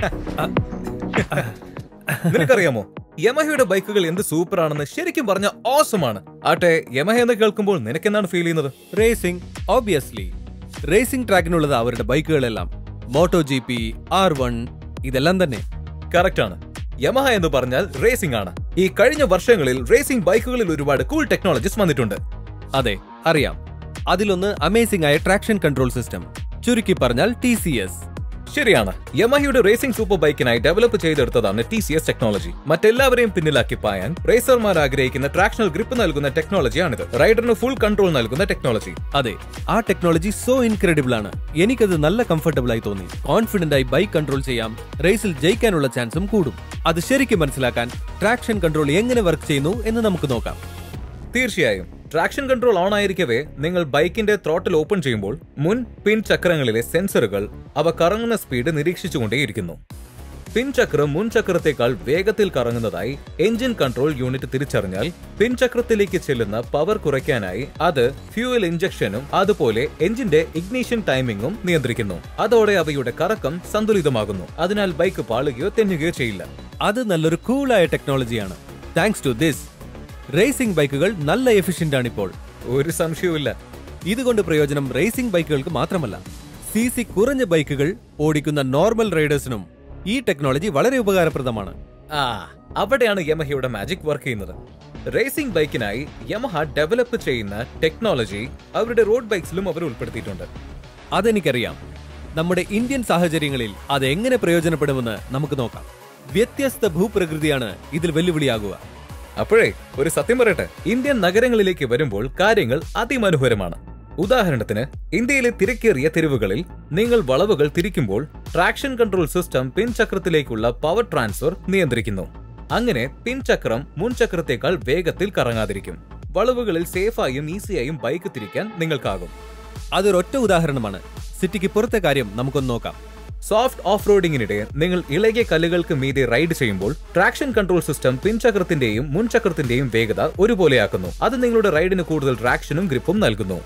നിനക്കറിയാമോ യമഹയുടെ ബൈക്കുകൾ എന്ത് സൂപ്പർ ആണെന്ന് ശരിക്കും പറഞ്ഞ ഓസമാണ് ആട്ടെ യമഹ എന്ന് കേൾക്കുമ്പോൾ നിനക്ക് എന്താണ് ഫീൽ ചെയ്യുന്നത് റേസിംഗ് ഓബിയസ്ലി റേസിംഗ് ട്രാക്കിനുള്ളത് അവരുടെ ബൈക്കുകളെല്ലാം Moto G P R one ഇതെല്ലാം തന്നെ കറക്റ്റ് ആണ് യമഹ എന്ന് പറഞ്ഞാൽ റേസിംഗ് ആണ് ഈ കഴിഞ്ഞ വർഷങ്ങളിൽ റേസിംഗ് ബൈക്കുകളിൽ ഒരുപാട് കൂൾ ടെക്നോളജീസ് വന്നിട്ടുണ്ട് അതെ അറിയാം അതിലൊന്ന് അമേസിംഗ് ആയ ട്രാക്ഷൻ കൺട്രോൾ സിസ്റ്റം ചുരുക്കി പറഞ്ഞാൽ ടി സി എസ് ശരിയാണ് യമഹയുടെ റേസിംഗ് സൂപ്പർ ബൈക്കിനായി ഡെവലപ്പ് ചെയ്തെടുത്തതാണ് ടി സി എസ് ടെക്നോളജി മറ്റെല്ലാവരെയും പിന്നിലാക്കി പായാൻ റേസർമാർ ആഗ്രഹിക്കുന്ന ട്രാക്ഷണൽ ഗ്രിപ്പ് നൽകുന്ന ടെക്നോളജിയാണിത് റൈഡറിന് ഫുൾ കൺട്രോൾ നൽകുന്ന ടെക്നോളജി അതെ ആ ടെക്നോളജി സോ ഇൻക്രെഡിബിൾ ആണ് എനിക്കത് നല്ല കംഫർട്ടബിൾ ആയി തോന്നി കോൺഫിഡന്റ് ആയി ബൈക്ക് കൺട്രോൾ ചെയ്യാം റേസിൽ ജയിക്കാനുള്ള ചാൻസും കൂടും അത് ശരിക്കും മനസ്സിലാക്കാൻ ട്രാക്ഷൻ കൺട്രോൾ എങ്ങനെ വർക്ക് ചെയ്യുന്നു എന്ന് നമുക്ക് നോക്കാം തീർച്ചയായും ട്രാക്ഷൻ കൺട്രോൾ ഓൺ ആയിരിക്കവേ നിങ്ങൾ ബൈക്കിന്റെ ത്രോട്ടിൽ ഓപ്പൺ ചെയ്യുമ്പോൾ മുൻ പിൻ ചക്രങ്ങളിലെ സെൻസറുകൾ അവ കറങ്ങുന്ന സ്പീഡ് നിരീക്ഷിച്ചുകൊണ്ടേയിരിക്കുന്നു പിൻ ചക്രം മുൻ ചക്രത്തേക്കാൾ വേഗത്തിൽ കറങ്ങുന്നതായി എഞ്ചിൻ കൺട്രോൾ യൂണിറ്റ് തിരിച്ചറിഞ്ഞാൽ പിൻ ചക്രത്തിലേക്ക് ചെല്ലുന്ന പവർ കുറയ്ക്കാനായി അത് ഫ്യൂവൽ ഇഞ്ചക്ഷനും അതുപോലെ എഞ്ചിന്റെ ഇഗ്നീഷൻ ടൈമിംഗും നിയന്ത്രിക്കുന്നു അതോടെ അവയുടെ കറക്കം സന്തുലിതമാകുന്നു അതിനാൽ ബൈക്ക് പാളുകയോ തെന്നുകയോ ചെയ്യില്ല അത് നല്ലൊരു കൂളായ ടെക്നോളജിയാണ് താങ്ക്സ് ടു ദിസ് റേസിംഗ് ബൈക്കുകൾ നല്ല എഫിഷ്യന്റ് ആണ് ഇപ്പോൾ ഒരു സംശയവുമില്ല ഇതുകൊണ്ട് പ്രയോജനം റേസിംഗ് ബൈക്കുകൾക്ക് മാത്രമല്ല സി സി കുറഞ്ഞ ബൈക്കുകൾ ഓടിക്കുന്ന നോർമൽ റൈഡേഴ്സിനും ഈ ടെക്നോളജി വളരെ ഉപകാരപ്രദമാണ് ആ അവിടെയാണ് യമഹയുടെ മാജിക് വർക്ക് ചെയ്യുന്നത് റേസിംഗ് ബൈക്കിനായി യമഹ ഡെവലപ്പ് ചെയ്യുന്ന ടെക്നോളജി അവരുടെ റോഡ് ബൈക്സിലും അവർ ഉൾപ്പെടുത്തിയിട്ടുണ്ട് അതെനിക്കറിയാം നമ്മുടെ ഇന്ത്യൻ സാഹചര്യങ്ങളിൽ അത് എങ്ങനെ പ്രയോജനപ്പെടുമെന്ന് നമുക്ക് നോക്കാം വ്യത്യസ്ത ഭൂപ്രകൃതിയാണ് ഇതിൽ വെല്ലുവിളിയാകുക അപ്പോഴേ ഒരു സത്യം പറയട്ടെ ഇന്ത്യൻ നഗരങ്ങളിലേക്ക് വരുമ്പോൾ കാര്യങ്ങൾ അതിമനോഹരമാണ് ഉദാഹരണത്തിന് ഇന്ത്യയിലെ തിരക്കേറിയ തെരുവുകളിൽ നിങ്ങൾ വളവുകൾ തിരിക്കുമ്പോൾ ട്രാക്ഷൻ കൺട്രോൾ സിസ്റ്റം പിൻചക്രത്തിലേക്കുള്ള പവർ ട്രാൻസ്ഫർ നിയന്ത്രിക്കുന്നു അങ്ങനെ പിൻചക്രം മുൻചക്രത്തേക്കാൾ വേഗത്തിൽ കറങ്ങാതിരിക്കും വളവുകളിൽ സേഫായും ഈസിയായും ബൈക്ക് തിരിക്കാൻ നിങ്ങൾക്കാകും അതൊരൊറ്റ ഉദാഹരണമാണ് സിറ്റിക്ക് പുറത്തെ കാര്യം നമുക്കൊന്ന് നോക്കാം സോഫ്റ്റ് ഓഫ് റോഡിങ്ങിനിടെ നിങ്ങൾ ഇളകിയ കല്ലുകൾക്ക് മീതെ റൈഡ് ചെയ്യുമ്പോൾ ട്രാക്ഷൻ കൺട്രോൾ സിസ്റ്റം പിൻചക്രത്തിന്റെയും മുൻചക്രത്തിന്റെയും വേഗത ഒരുപോലെയാക്കുന്നു അത് നിങ്ങളുടെ റൈഡിന് കൂടുതൽ ട്രാക്ഷനും ഗ്രിപ്പും നൽകുന്നു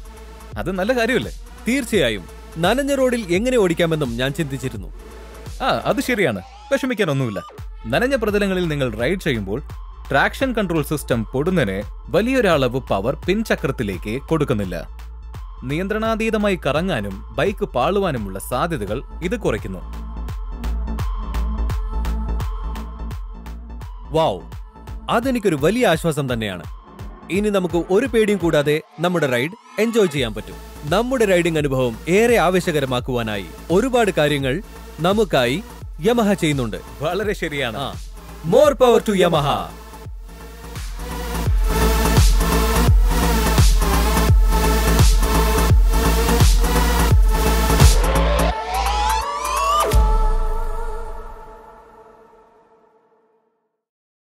അത് നല്ല കാര്യമല്ലേ തീർച്ചയായും നനഞ്ഞ റോഡിൽ എങ്ങനെ ഓടിക്കാമെന്നും ഞാൻ ചിന്തിച്ചിരുന്നു ആ അത് ശരിയാണ് വിഷമിക്കാനൊന്നുമില്ല നനഞ്ഞ പ്രതലങ്ങളിൽ നിങ്ങൾ റൈഡ് ചെയ്യുമ്പോൾ ട്രാക്ഷൻ കൺട്രോൾ സിസ്റ്റം പൊടുന്നതിന് വലിയൊരളവ് പവർ പിൻചക്രത്തിലേക്ക് കൊടുക്കുന്നില്ല നിയന്ത്രണാതീതമായി കറങ്ങാനും ബൈക്ക് പാളുവാനുമുള്ള സാധ്യതകൾ ഇത് കുറയ്ക്കുന്നു വാവ് അതെനിക്കൊരു വലിയ ആശ്വാസം തന്നെയാണ് ഇനി നമുക്ക് ഒരു പേടിയും കൂടാതെ നമ്മുടെ റൈഡ് എൻജോയ് ചെയ്യാൻ പറ്റും നമ്മുടെ റൈഡിംഗ് അനുഭവം ഏറെ ആവേശകരമാക്കുവാനായി ഒരുപാട് കാര്യങ്ങൾ നമുക്കായി യമഹ ചെയ്യുന്നുണ്ട് വളരെ ശരിയാണ് മോർ പവർ ടു യമഹ